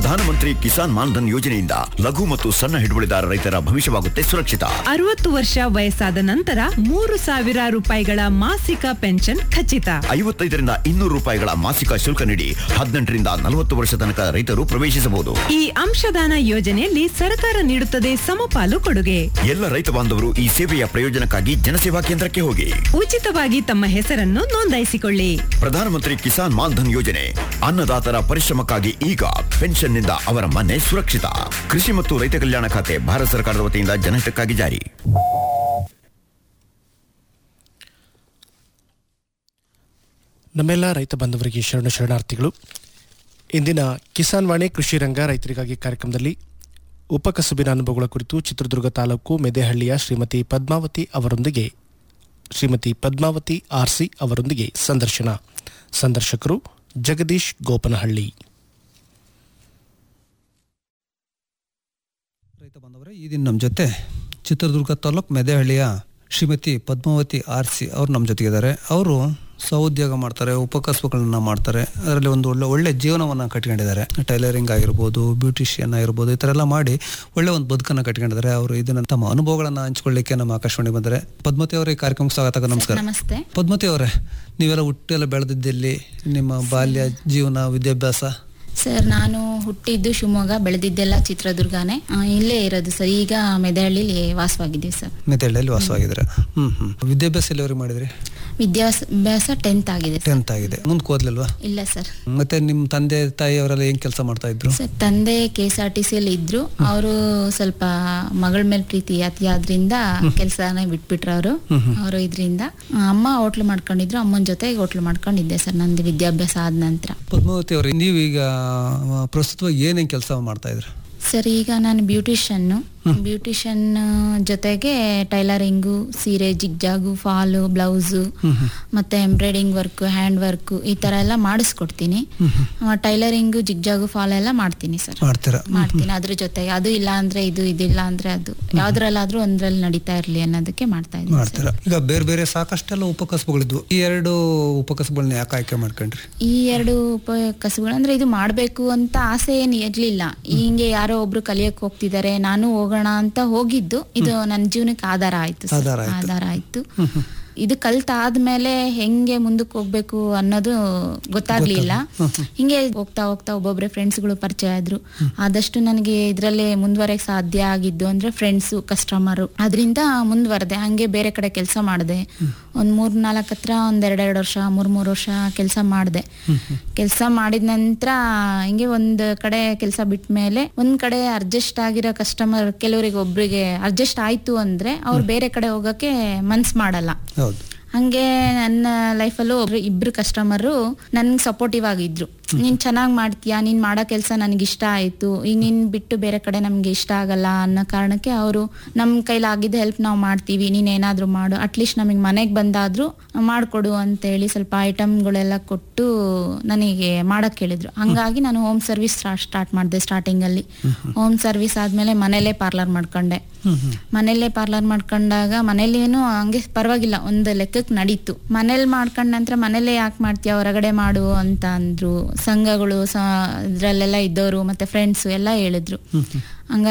ಪ್ರಧಾನಮಂತ್ರಿ ಕಿಸಾನ್ ಮಾನ್ಧನ್ ಯೋಜನೆಯಿಂದ ಲಘು ಮತ್ತು ಸಣ್ಣ ಹಿಡುವಳಿದಾರ ರೈತರ ಭವಿಷ್ಯವಾಗುತ್ತೆ ಸುರಕ್ಷಿತ ಅರವತ್ತು ವರ್ಷ ವಯಸ್ಸಾದ ನಂತರ ಮೂರು ಸಾವಿರ ರೂಪಾಯಿಗಳ ಮಾಸಿಕ ಪೆನ್ಷನ್ ಖಚಿತ ಐವತ್ತೈದರಿಂದ ಇನ್ನೂರು ರೂಪಾಯಿಗಳ ಮಾಸಿಕ ಶುಲ್ಕ ನೀಡಿ ಹದಿನೆಂಟರಿಂದ ನಲವತ್ತು ವರ್ಷ ತನಕ ರೈತರು ಪ್ರವೇಶಿಸಬಹುದು ಈ ಅಂಶದಾನ ಯೋಜನೆಯಲ್ಲಿ ಸರ್ಕಾರ ನೀಡುತ್ತದೆ ಸಮಪಾಲು ಕೊಡುಗೆ ಎಲ್ಲ ರೈತ ಬಾಂಧವರು ಈ ಸೇವೆಯ ಪ್ರಯೋಜನಕ್ಕಾಗಿ ಜನಸೇವಾ ಕೇಂದ್ರಕ್ಕೆ ಹೋಗಿ ಉಚಿತವಾಗಿ ತಮ್ಮ ಹೆಸರನ್ನು ನೋಂದಾಯಿಸಿಕೊಳ್ಳಿ ಪ್ರಧಾನಮಂತ್ರಿ ಕಿಸಾನ್ ಮಾನ್ಧನ್ ಯೋಜನೆ ಅನ್ನದಾತರ ಪರಿಶ್ರಮಕ್ಕಾಗಿ ಈಗ ಪೆನ್ಷನ್ನಿಂದ ಅವರ ಮನೆ ಸುರಕ್ಷಿತ ಕೃಷಿ ಮತ್ತು ರೈತ ಕಲ್ಯಾಣ ಖಾತೆ ಭಾರತ ಸರ್ಕಾರದ ವತಿಯಿಂದ ಜನಹಿತಕ್ಕಾಗಿ ಜಾರಿ ನಮ್ಮೆಲ್ಲ ರೈತ ಬಾಂಧವರಿಗೆ ಶರಣ ಶರಣಾರ್ಥಿಗಳು ಇಂದಿನ ಕಿಸಾನ್ ವಾಣಿ ಕೃಷಿ ರಂಗ ರೈತರಿಗಾಗಿ ಕಾರ್ಯಕ್ರಮದಲ್ಲಿ ಉಪಕಸುಬಿನ ಅನುಭವಗಳ ಕುರಿತು ಚಿತ್ರದುರ್ಗ ತಾಲೂಕು ಮೆದೆಹಳ್ಳಿಯ ಶ್ರೀಮತಿ ಪದ್ಮಾವತಿ ಅವರೊಂದಿಗೆ ಶ್ರೀಮತಿ ಪದ್ಮಾವತಿ ಆರ್ಸಿ ಅವರೊಂದಿಗೆ ಸಂದರ್ಶನ ಸಂದರ್ಶಕರು ಜಗದೀಶ್ ಗೋಪನಹಳ್ಳಿ ರೈತ ಬಾಂಧವರೇ ಈ ದಿನ ನಮ್ಮ ಜೊತೆ ಚಿತ್ರದುರ್ಗ ತಾಲೂಕು ಮೆದೆಹಳ್ಳಿಯ ಶ್ರೀಮತಿ ಪದ್ಮಾವತಿ ಆರ್ ಸಿ ಅವ್ರು ನಮ್ಮ ಜೊತೆಗಿದ್ದಾರೆ ಅವರು ಸ್ವಉದ್ಯೋಗ ಮಾಡ್ತಾರೆ ಉಪಕಸಬುಗಳನ್ನ ಮಾಡ್ತಾರೆ ಅದರಲ್ಲಿ ಒಂದು ಒಳ್ಳೆ ಒಳ್ಳೆ ಜೀವನವನ್ನು ಕಟ್ಕೊಂಡಿದ್ದಾರೆ ಟೈಲರಿಂಗ್ ಆಗಿರ್ಬೋದು ಬ್ಯೂಟಿಷಿಯನ್ ಆಗಿರ್ಬೋದು ಈ ಥರ ಎಲ್ಲ ಮಾಡಿ ಒಳ್ಳೆ ಒಂದು ಬದುಕನ್ನು ಕಟ್ಕೊಂಡಿದ್ದಾರೆ ಅವರು ಇದನ್ನ ತಮ್ಮ ಅನುಭವಗಳನ್ನು ಹಂಚ್ಕೊಳ್ಳಿಕ್ಕೆ ನಮ್ಮ ಆಕಾಶವಾಣಿ ಬಂದರೆ ಪದ್ಮತಿ ಅವರ ಈ ಕಾರ್ಯಕ್ರಮಕ್ಕೆ ಸ್ವಾಗತ ನಮಸ್ಕಾರ ನಮಸ್ತೆ ಪದ್ಮತಿ ಅವರೇ ನೀವೆಲ್ಲ ಹುಟ್ಟೆಲ್ಲ ಬೆಳೆದಿದ್ದೆಲ್ಲಿ ನಿಮ್ಮ ಬಾಲ್ಯ ಜೀವನ ವಿದ್ಯಾಭ್ಯಾಸ ಸರ್ ನಾನು ಹುಟ್ಟಿದ್ದು ಶಿವಮೊಗ್ಗ ಬೆಳೆದಿದ್ದೆಲ್ಲ ಚಿತ್ರದುರ್ಗನೇ ಆ, ಇಲ್ಲೇ ಇರೋದು ಸರ್ ಈಗ ಮೆದಹಳ್ಳಿಲಿ ವಾಸವಾಗಿದ್ದೀವಿ ಸರ್ ಮೆತಳ್ಳಿಯಲ್ಲಿ ವಾಸವಾಗಿದ್ದಾರೆ ಹ್ಮ್ ಹ್ಮ್ ವಿದ್ಯಾಭ್ಯಾಸ ಎಲ್ಲಿವರೆಗೆ ಮಾಡಿದ್ರಿ ವಿದ್ಯಾಭ್ಯಾಸ ಟೆಂತ್ ಆಗಿದೆ ಸರ್ ಟೆಂತ್ ಆಗಿದೆ ಮುಂದಕ್ಕೆ ಓದ್ಲಿಲ್ವಾ ಇಲ್ಲ ಸರ್ ಮತ್ತೆ ನಿಮ್ಮ ತಂದೆ ತಾಯಿ ಅವರೆಲ್ಲ ಏನ್ ಕೆಲಸ ಮಾಡ್ತಾ ಇದ್ರು ಸರ್ ತಂದೆ ಕೆ ಎಸ್ ಆರ್ ಟಿ ಸಿಯಲ್ಲಿ ಇದ್ರು ಅವರು ಸ್ವಲ್ಪ ಮಗಳ ಮೇಲೆ ಪ್ರೀತಿ ಅತಿ ಆದ್ರಿಂದ ಕೆಲಸನೇ ಬಿಟ್ಬಿಟ್ರು ಅವರು ಅವರು ಇದರಿಂದ ಅಮ್ಮ ಹೋಟ್ಲು ಮಾಡ್ಕೊಂಡಿದ್ರು ಅಮ್ಮನ ಜೊತೆ ಹೋಟ್ಲು ಮಾಡ್ಕೊಂಡಿದ್ದೆ ಸರ್ ನಂದು ವಿದ್ಯಾಭ್ಯಾಸ ಆದ ನಂತರ ಪದ್ಮಾವತಿ ಅವರು ನೀವೀಗ ಆ, ಪ್ರಸ್ತುತವಾಗಿ ಏನೇನ್ ಕೆಲಸ ಮಾಡ್ತಾ ಇದ್ರು ಸರ್ ಈಗ ನಾನು ಬ್ಯೂಟಿಷನ್ನು ಬ್ಯೂಟಿಷನ್ ಜೊತೆಗೆ ಟೈಲರಿಂಗು ಸೀರೆ ಜಿಗ್ಜಾಗು ಫಾಲು ಬ್ಲೌಸು ಮತ್ತೆ ಎಂಬ್ರಾಯ್ಡಿಂಗ್ ವರ್ಕ್ ಹ್ಯಾಂಡ್ ವರ್ಕ್ ಈ ತರ ಎಲ್ಲ ಮಾಡಿಸ್ಕೊಡ್ತೀನಿ ಟೈಲರಿಂಗು ಜಿಗ್ಜಾಗು ಫಾಲ್ ಎಲ್ಲ ಮಾಡ್ತೀನಿ ಸರ್ ಮಾಡ್ತೀರಾ ಮಾಡ್ತೀನಿ ಅದ್ರ ಜೊತೆಗೆ ಅದು ಇಲ್ಲ ಅಂದ್ರೆ ಇದು ಇದಿಲ್ಲ ಅಂದ್ರೆ ಅದು ಯಾವ್ದ್ರಲ್ಲಾದ್ರೂ ಒಂದ್ರಲ್ಲಿ ನಡೀತಾ ಇರ್ಲಿ ಅನ್ನೋದಕ್ಕೆ ಮಾಡ್ತಾ ಇದ್ದೀನಿ ಸರ್. ಮಾಡ್ತೀರಾ ಈಗ ಬೇರೆ ಬೇರೆ ಸಾಕಷ್ಟೆಲ್ಲ ಉಪಕಸಬುಗಳಿದ್ವು ಈ ಎರಡು ಉಪಕಸಬುಗಳನ್ನ ಯಾಕೆ ಆಯ್ಕೆ ಮಾಡ್ಕೊಂಡ್ರಿ ಈ ಎರಡು ಉಪ ಕಸುಗಳು ಅಂದ್ರೆ ಇದು ಮಾಡ್ಬೇಕು ಅಂತ ಆಸೆ ಏನು ಇರ್ಲಿಲ್ಲ ಹಿಂಗೆ ಯಾರೋ ಒಬ್ರು ಕಲಿಯಕ್ ಹೋಗ್ತಿದ್ದಾರೆ ನಾನು ಹೋಗೋಣ ಅಂತ ಹೋಗಿದ್ದು ಇದು ನನ್ನ ಜೀವನಕ್ಕೆ ಆಧಾರ ಆಯ್ತು ಸರ್. ಆಧಾರ ಆಯ್ತು. ಆಧಾರ ಆಯ್ತು ಇದು ಕಲ್ತಾದ್ಮೇಲೆ ಹೆಂಗೆ ಮುಂದಕ್ಕೆ ಹೋಗ್ಬೇಕು ಅನ್ನೋದು ಗೊತ್ತಾಗ್ಲಿಲ್ಲ ಹಿಂಗೆ ಹೋಗ್ತಾ ಹೋಗ್ತಾ ಒಬ್ಬೊಬ್ರೆ ಫ್ರೆಂಡ್ಸ್ಗಳು ಪರಿಚಯ ಆದ್ರು ಆದಷ್ಟು ನನಗೆ ಇದ್ರಲ್ಲೇ ಮುಂದುವರೆಕ್ ಸಾಧ್ಯ ಆಗಿದ್ದು ಅಂದ್ರೆ ಫ್ರೆಂಡ್ಸು ಕಸ್ಟಮರು ಅದರಿಂದ ಮುಂದುವರೆದೆ ಹಂಗೆ ಬೇರೆ ಕಡೆ ಕೆಲಸ ಮಾಡಿದೆ ಒಂದ್ ಮೂರ್ ನಾಲ್ಕು ಹತ್ರ ಒಂದ್ ಎರಡೆರಡು ವರ್ಷ ಮೂರ್ ಮೂರ್ ವರ್ಷ ಕೆಲಸ ಮಾಡಿದೆ ಕೆಲಸ ಮಾಡಿದ ನಂತರ ಹಿಂಗೆ ಒಂದ್ ಕಡೆ ಕೆಲಸ ಬಿಟ್ಟ ಮೇಲೆ ಒಂದ್ ಕಡೆ ಅಡ್ಜಸ್ಟ್ ಆಗಿರೋ ಕಸ್ಟಮರ್ ಕೆಲವರಿಗೆ ಒಬ್ರಿಗೆ ಅಡ್ಜಸ್ಟ್ ಆಯ್ತು ಅಂದ್ರೆ ಅವ್ರು ಬೇರೆ ಕಡೆ ಹೋಗಕ್ಕೆ ಮನ್ಸ್ ಮಾಡಲ್ಲ ಹೌದು ಹಂಗೆ ನನ್ನ ಲೈಫಲ್ಲೂ ಒಬ್ರು ಇಬ್ರು ಕಸ್ಟಮರು ನನ್ಗೆ ಸಪೋರ್ಟಿವ್ ಆಗಿದ್ರು ನೀನ್ ಚೆನ್ನಾಗ್ ಮಾಡ್ತೀಯಾ ನೀನ್ ಮಾಡೋ ಕೆಲಸ ನನಗೆ ಇಷ್ಟ ಆಯ್ತು ಈಗ ನೀನ್ ಬಿಟ್ಟು ಬೇರೆ ಕಡೆ ನಮ್ಗೆ ಇಷ್ಟ ಆಗಲ್ಲ ಅನ್ನೋ ಕಾರಣಕ್ಕೆ ಅವರು ನಮ್ ಕೈಲಿ ಆಗಿದ್ದ ಹೆಲ್ಪ್ ನಾವು ಮಾಡ್ತೀವಿ ನೀನ್ ಏನಾದ್ರೂ ಮಾಡು ಅಟ್ಲೀಸ್ಟ್ ನಮಗೆ ಮನೆಗೆ ಬಂದಾದ್ರೂ ಮಾಡ್ಕೊಡು ಅಂತೇಳಿ ಸ್ವಲ್ಪ ಐಟಮ್ಗಳೆಲ್ಲ ಕೊಟ್ಟು ನನಗೆ ಮಾಡಕ್ ಹೇಳಿದ್ರು ಹಂಗಾಗಿ ನಾನು ಹೋಮ್ ಸರ್ವಿಸ್ ಸ್ಟಾರ್ಟ್ ಮಾಡಿದೆ ಸ್ಟಾರ್ಟಿಂಗ್ ಅಲ್ಲಿ ಹೋಮ್ ಸರ್ವಿಸ್ ಆದ್ಮೇಲೆ ಮನೇಲೆ ಪಾರ್ಲರ್ ಮಾಡ್ಕೊಂಡೆ ಮನೇಲೆ ಪಾರ್ಲರ್ ಮಾಡ್ಕೊಂಡಾಗ ಮನೇಲೇನು ಹಂಗೆ ಪರವಾಗಿಲ್ಲ ಒಂದು ಲೆಕ್ಕಕ್ಕೆ ನಡೀತು ಮನೇಲಿ ಮಾಡ್ಕೊಂಡ ನಂತರ ಮನೇಲೆ ಯಾಕೆ ಮಾಡ್ತೀಯ ಹೊರಗಡೆ ಮಾಡು ಅಂತ ಅಂದ್ರು ಸಂಘಗಳು ಸ ಇದ್ರಲ್ಲೆಲ್ಲ ಇದ್ದವರು ಮತ್ತೆ ಫ್ರೆಂಡ್ಸ್ ಎಲ್ಲ ಹೇಳಿದ್ರು ಹಂಗ